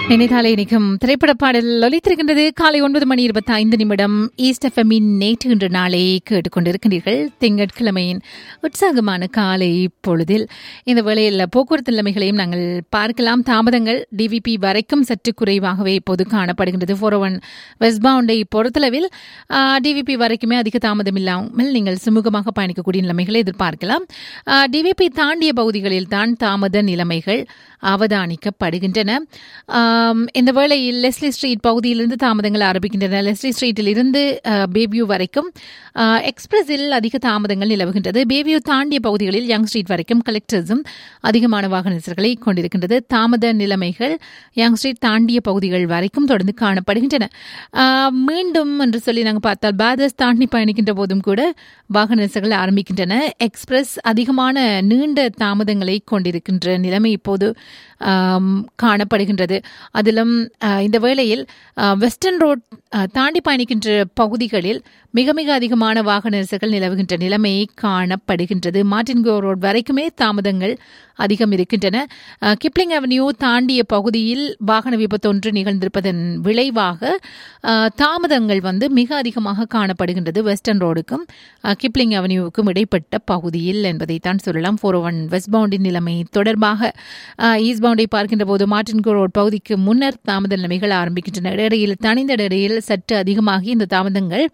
நினைத்தாலே இனிக்கும் திரைப்பட பாடல் ஒலித்திருக்கின்றது காலை ஒன்பது மணி இருபத்தி ஐந்து நிமிடம் ஈஸ்ட் எஃப்எம்மின் நேற்று இன்று நாளை கேட்டுக்கொண்டிருக்கின்றீர்கள் திங்கட்கிழமையின் உற்சாகமான காலை பொழுதில் இந்த வேளையில் போக்குவரத்து நிலைமைகளையும் நாங்கள் பார்க்கலாம் தாமதங்கள் டிவிபி வரைக்கும் சற்று குறைவாகவே இப்போது காணப்படுகின்றது ஃபோர் ஒன் வெஸ்ட் பவுண்டை பொறுத்தளவில் டிவிபி வரைக்குமே அதிக தாமதம் இல்லாமல் நீங்கள் சுமூகமாக பயணிக்கக்கூடிய நிலைமைகளை எதிர்பார்க்கலாம் டிவிபி தாண்டிய பகுதிகளில் தான் தாமத நிலைமைகள் அவதானிக்கப்படுகின்றன ஆம், இந்த வேளையில் லெஸ்லி ஸ்ட்ரீட் பகுதியிலிருந்து தாமதங்கள் ஆரம்பிக்கின்றன லெஸ்லி ஸ்ட்ரீட்டில் இருந்து அஹ், பேபியூ வரைக்கும் அஹ், எக்ஸ்பிரஸில் அதிக தாமதங்கள் நிலவுகின்றது பேபியூ தாண்டிய பகுதிகளில் யங் ஸ்ட்ரீட் வரைக்கும் கலெக்டர்ஸும் அதிகமான வாகன நெரிசல்களை கொண்டிருக்கின்றது தாமத நிலைமைகள் யங் ஸ்ட்ரீட் தாண்டிய பகுதிகள் வரைக்கும் தொடர்ந்து காணப்படுகின்றன அஹ், மீண்டும் என்று சொல்லி நாங்கள் பார்த்தால் பாதர்ஸ் தாண்டி பயணிக்கின்ற போதும் கூட வாகன நெரிசல்கள் ஆரம்பிக்கின்றன எக்ஸ்பிரஸ் அதிகமான நீண்ட தாமதங்களை கொண்டிருக்கின்ற நிலைமை இப்போது ஆம், காணப்படுகின்றது அதிலும் அஹ், இந்த வேளையில் அஹ், வெஸ்டர்ன் ரோட் அஹ், தாண்டி பயணிக்கின்ற பகுதிகளில் மிக மிக அதிகமான வாகன நெரிசல்கள் நிலவுகின்ற நிலைமை காணப்படுகின்றது மார்டின்கோ ரோட் வரைக்குமே தாமதங்கள் அதிகம் இருக்கின்றன அஹ், கிப்ளிங் அவென்யூ தாண்டிய பகுதியில் வாகன விபத்து ஒன்று நிகழ்ந்திருப்பதன் விளைவாக அஹ், தாமதங்கள் வந்து மிக அதிகமாக காணப்படுகின்றது வெஸ்டர்ன் ரோடுக்கும் அஹ், கிப்ளிங் அவென்யூவுக்கும் இடைப்பட்ட பகுதியில் என்பதைத்தான் சொல்லலாம் ஃபோர் ஒன் வெஸ்ட் பவுண்டின் நிலைமை தொடர்பாக அஹ், ஈஸ்ட் பவுண்டை பார்க்கின்ற போது மார்டின்கோ ரோட் பகுதிக்கு முன்னர் தாமத நிலைமைகள் ஆரம்பிக்கின்றன இடையிடையில் தனிந்த இடையில் சற்று அதிகமாகி இந்த தாமதங்கள்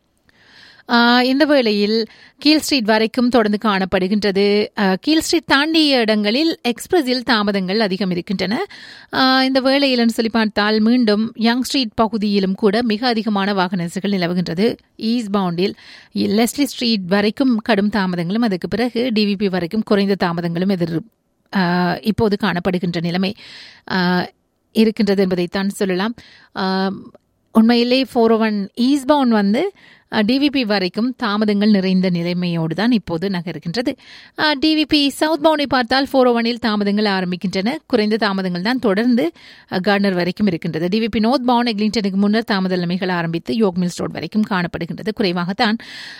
ஆஹ் இந்த வேளையில் கீழ் ஸ்ட்ரீட் வரைக்கும் தொடர்ந்து காணப்படுகின்றது ஆஹ் கீழ் ஸ்ட்ரீட் தாண்டிய இடங்களில் எக்ஸ்பிரஸில் தாமதங்கள் அதிகம் இருக்கின்றன ஆஹ் இந்த வேளையில் சொல்லி பார்த்தால் மீண்டும் யங் ஸ்ட்ரீட் பகுதியிலும் கூட மிக அதிகமான வாகன நெரிசல்கள் நிலவுகின்றது ஈஸ்ட் பவுண்டில் லெஸ்லி ஸ்ட்ரீட் வரைக்கும் கடும் தாமதங்களும் அதுக்கு பிறகு டிவிபி வரைக்கும் குறைந்த தாமதங்களும் எதிர் ஆஹ் இப்போது காணப்படுகின்ற நிலைமை ஆஹ் இருக்கின்றது என்பதைத்தான் சொல்லலாம் ஆஹ் உண்மையிலே ஃபோர் ஒன் ஈஸ்ட் பவுண்ட் வந்து டிவிபி வரைக்கும் தாமதங்கள் நிறைந்த நிலைமையோடு தான் இப்போது நகர்கின்றது டிவிபி சவுத் பவுண்டை பார்த்தால் ஃபோர் ஒனில் தாமதங்கள் ஆரம்பிக்கின்றன குறைந்த தாமதங்கள் தான் தொடர்ந்து கார்னர் வரைக்கும் இருக்கின்றது டிவிபி நோர்த் பவுண்ட் எக்லிங்டனுக்கு முன்னர் தாமத நிலைமைகள் ஆரம்பித்து யோக் மில்ஸ் ரோட் வரைக்கும் காணப்படுகின்றது குறைவாகத்தான்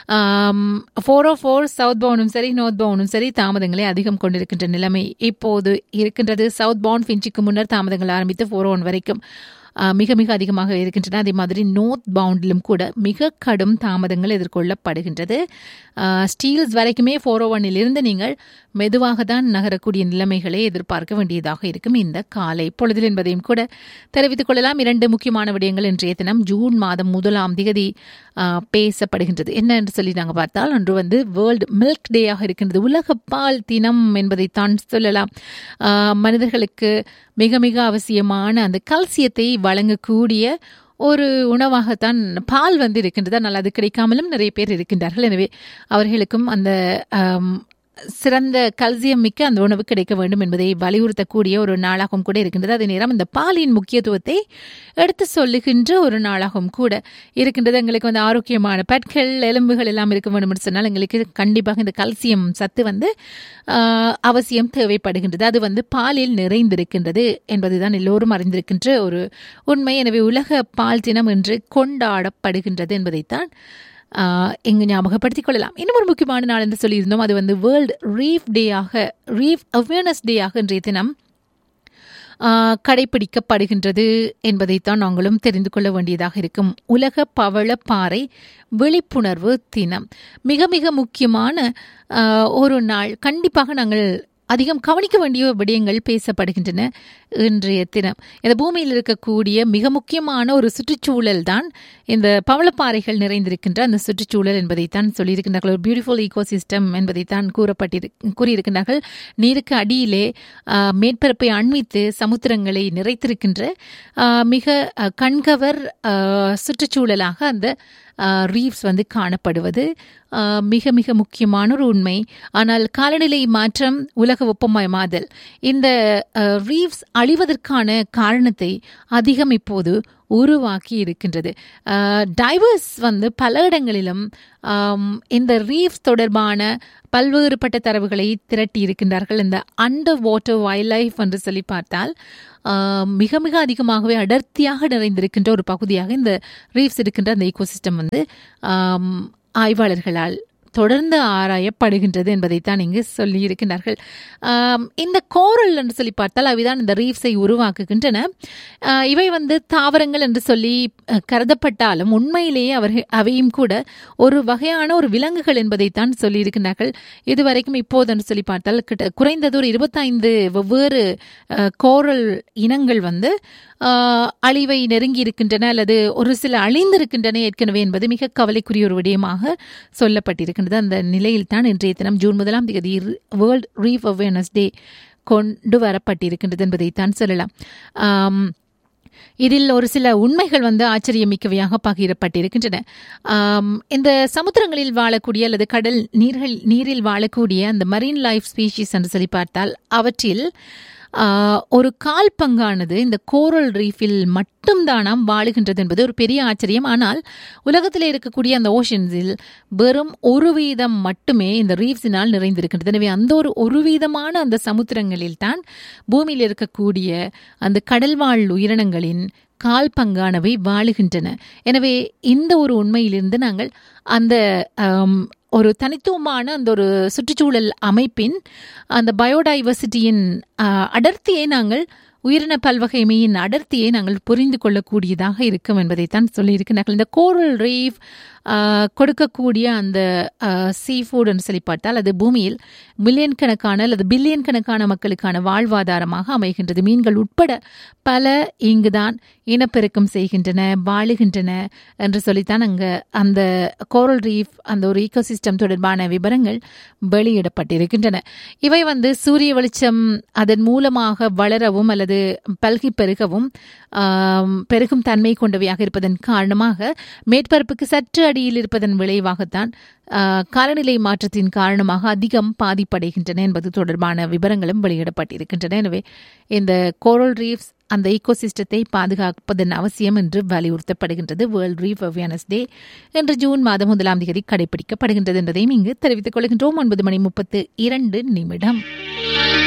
ஃபோர் ஓ ஃபோர் சவுத் பவுண்டும் சரி நோர்த் பவுண்டும் சரி தாமதங்களை அதிகம் கொண்டிருக்கின்ற நிலைமை இப்போது இருக்கின்றது சவுத் பவுண்ட் ஃபின்ச்சுக்கு முன்னர் தாமதங்கள் ஆரம்பித்து ஃபோர் ஒன் வரைக்கும் ஆஹ் மிக மிக அதிகமாக இருக்கின்றன அதே மாதிரி நோர்த் பவுண்டிலும் கூட மிக கடும் தாமதங்கள் எதிர்கொள்ளப்படுகின்றது ஆஹ் ஸ்டீல்ஸ் வரைக்குமே ஃபோர் ஓ இருந்து நீங்கள் மெதுவாக தான் நகரக்கூடிய நிலைமைகளை எதிர்பார்க்க வேண்டியதாக இருக்கும் இந்த காலை பொழுதில் என்பதையும் கூட தெரிவித்துக் கொள்ளலாம் இரண்டு முக்கியமான விடயங்கள் இன்றைய தினம் ஜூன் மாதம் முதலாம் தேதி ஆஹ் பேசப்படுகின்றது என்ன என்று சொல்லி நாங்கள் பார்த்தால் ஒன்று வந்து வேர்ல்டு மில்க் டேயாக இருக்கின்றது உலக பால் தினம் என்பதைத்தான் சொல்லலாம் ஆஹ் மனிதர்களுக்கு மிக மிக அவசியமான அந்த கல்சியத்தை வழங்கக்கூடிய ஒரு உணவாகத்தான் பால் வந்து இருக்கின்றது ஆனால் அது கிடைக்காமலும் நிறைய பேர் இருக்கின்றார்கள் எனவே அவர்களுக்கும் அந்த ஆம், சிறந்த கல்சியம் மிக்க அந்த உணவு கிடைக்க வேண்டும் என்பதை வலியுறுத்தக்கூடிய ஒரு நாளாகவும் கூட இருக்கின்றது அதே நேரம் இந்த பாலின் முக்கியத்துவத்தை எடுத்து சொல்லுகின்ற ஒரு நாளாகவும் கூட இருக்கின்றது எங்களுக்கு வந்து ஆரோக்கியமான பற்கள் எலும்புகள் எல்லாம் இருக்க வேண்டும் என்று சொன்னால் எங்களுக்கு கண்டிப்பாக இந்த கல்சியம் சத்து வந்து ஆஹ், அவசியம் தேவைப்படுகின்றது அது வந்து பாலில் நிறைந்திருக்கின்றது என்பதுதான் எல்லோரும் அறிந்திருக்கின்ற ஒரு உண்மை எனவே உலக பால் தினம் என்று கொண்டாடப்படுகின்றது என்பதைத்தான் ஆஹ், இங்கு ஞாபகப்படுத்திக் கொள்ளலாம் இன்னும் ஒரு முக்கியமான நாள் என்று சொல்லியிருந்தோம் அது வந்து வேர்ல்டு ரீஃப் டேயாக ரீஃப் அவேர்னஸ் டேயாக இன்றைய தினம் ஆஹ், கடைபிடிக்கப்படுகின்றது என்பதைத்தான் நாங்களும் தெரிந்து கொள்ள வேண்டியதாக இருக்கும் உலக பவளப்பாறை விழிப்புணர்வு தினம் மிக மிக முக்கியமான ஆஹ், ஒரு நாள் கண்டிப்பாக நாங்கள் அதிகம் கவனிக்க வேண்டிய விடயங்கள் பேசப்படுகின்றன இன்றைய தினம் இந்த பூமியில் இருக்கக்கூடிய மிக முக்கியமான ஒரு சுற்றுச்சூழல் தான் இந்த பவளப்பாறைகள் நிறைந்திருக்கின்ற அந்த சுற்றுச்சூழல் என்பதைத்தான் சொல்லியிருக்கின்றார்கள் ஒரு பியூட்டிஃபுல் ஈகோசிஸ்டம் என்பதைத்தான் கூறப்பட்டிரு கூறியிருக்கின்றார்கள் நீருக்கு அடியிலே ஆஹ், மேற்பரப்பை அண்மித்து சமுத்திரங்களை நிறைத்திருக்கின்ற ஆஹ், மிக ஆஹ், கண்கவர் ஆஹ், சுற்றுச்சூழலாக அந்த ரீஃப்ஸ் வந்து காணப்படுவது ஆஹ், மிக மிக முக்கியமான ஒரு உண்மை ஆனால் காலநிலை மாற்றம் உலக வெப்பமயமாதல் இந்த ரீஃப்ஸ் அழிவதற்கான காரணத்தை அதிகம் இப்போது உருவாக்கி இருக்கின்றது டைவர்ஸ் வந்து பல இடங்களிலும் ஆம், இந்த ரீஃப்ஸ் தொடர்பான பல்வேறுபட்ட தரவுகளை திரட்டி இருக்கின்றார்கள் இந்த அண்டர் வாட்டர் வைல்ட் லைஃப் என்று சொல்லி பார்த்தால் ஆம், மிக மிக அதிகமாகவே அடர்த்தியாக நிறைந்திருக்கின்ற ஒரு பகுதியாக இந்த ரீஃப்ஸ் இருக்கின்ற அந்த ஈகோசிஸ்டம் வந்து ஆம், ஆய்வாளர்களால் தொடர்ந்து ஆராயப்படுகின்றது என்பதைத்தான் இங்கு சொல்லியிருக்கிறார்கள் ஆம், இந்த கோரல் என்று சொல்லி பார்த்தால் அவைதான் இந்த ரீஃப்ஸை உருவாக்குகின்றன ஆஹ், இவை வந்து தாவரங்கள் என்று சொல்லி அஹ், கருதப்பட்டாலும் உண்மையிலேயே அவர்கள் அவையும் கூட ஒரு வகையான ஒரு விலங்குகள் என்பதைத்தான் சொல்லியிருக்கிறார்கள் இதுவரைக்கும் இப்போது என்று சொல்லி பார்த்தால் கிட்ட குறைந்தது ஒரு இருபத்தைந்து வெவ்வேறு அஹ், கோரல் இனங்கள் வந்து ஆஹ், அழிவை நெருங்கி இருக்கின்றன அல்லது ஒரு சில அழிந்திருக்கின்றன ஏற்கனவே என்பது மிக கவலைக்குரிய ஒரு விடயமாக சொல்லப்பட்டிருக்கின்றது அந்த நிலையில் தான் இன்றைய தினம் ஜூன் முதலாம் தேதி வேர்ல்ட் ரீஃப் அவேர்னஸ் டே கொண்டு வரப்பட்டிருக்கின்றது என்பதைத்தான் சொல்லலாம் ஆம், இதில் ஒரு சில உண்மைகள் வந்து ஆச்சரியமிக்கவையாக பகிரப்பட்டிருக்கின்றன ஆம், இந்த சமுத்திரங்களில் வாழக்கூடிய அல்லது கடல் நீர்கள் நீரில் வாழக்கூடிய அந்த மரீன் லைஃப் ஸ்பீஷீஸ் என்று சொல்லி பார்த்தால் அவற்றில் ஆ, ஒரு கால் பங்கானது இந்த கோரல் ரீஃபில் மட்டும்தானாம் வாழுகின்றது என்பது ஒரு பெரிய ஆச்சரியம் ஆனால் உலகத்தில் இருக்கக்கூடிய அந்த ஓஷன்ஸில் வெறும் ஒரு வீதம் மட்டுமே இந்த ரீஃப்ஸினால் நிறைந்திருக்கின்றது எனவே அந்த ஒரு ஒரு வீதமான அந்த சமுத்திரங்களில் தான் பூமியில் இருக்கக்கூடிய அந்த கடல்வாழ் உயிரினங்களின் கால் பங்கானவை வாழுகின்றன எனவே இந்த ஒரு உண்மையிலிருந்து நாங்கள் அந்த ஆம், ஒரு தனித்துவமான அந்த ஒரு சுற்றுச்சூழல் அமைப்பின் அந்த பயோடைவர்சிட்டியின் ஆ, அடர்த்தியை நாங்கள் உயிரின பல்வகைமையின் அடர்த்தியை நாங்கள் புரிந்து கொள்ளக்கூடியதாக இருக்கும் என்பதைத்தான் சொல்லியிருக்கிறார்கள் இந்த கோரல் ரீஃப் கொடுக்கக்கூடிய அந்த சீ ஃபுட்னு சொல்லி பார்த்தால் அது பூமியில் மில்லியன் கணக்கான அல்லது பில்லியன் கணக்கான மக்களுக்கான வாழ்வாதாரமாக அமைகின்றது மீன்கள் உட்பட பல இங்குதான் இனப்பெருக்கம் செய்கின்றன வாழுகின்றன என்று சொல்லித்தான் அங்கே அந்த கோரல் ரீஃப் அந்த ஒரு ஈகோசிஸ்டம் தொடர்பான விவரங்கள் வெளியிடப்பட்டிருக்கின்றன இவை வந்து சூரிய வெளிச்சம் அதன் மூலமாக வளரவும் அல்லது பல்கி பெருகவும் ஆம், பெருகும் தன்மை கொண்டவையாக இருப்பதன் காரணமாக மேற்பரப்புக்கு சற்று அடியில் இருப்பதன் விளைவாகத்தான் ஆ, காலநிலை மாற்றத்தின் காரணமாக அதிகம் பாதிப்படைகின்றன என்பது தொடர்பான விவரங்களும் வெளியிடப்பட்டிருக்கின்றன எனவே இந்த கோரல் ரீஃப்ஸ் அந்த ஈகோசிஸ்டத்தை பாதுகாப்பதன் அவசியம் என்று வலியுறுத்தப்படுகின்றது வேர்ல்ட் ரீஃப் அவேர்னஸ் டே இன்று ஜூன் மாதம் முதலாம் தேதி கடைபிடிக்கப்படுகின்றது என்பதையும் இங்கு தெரிவித்துக் கொள்கின்றோம் ஒன்பது மணி முப்பத்து இரண்டு நிமிடம்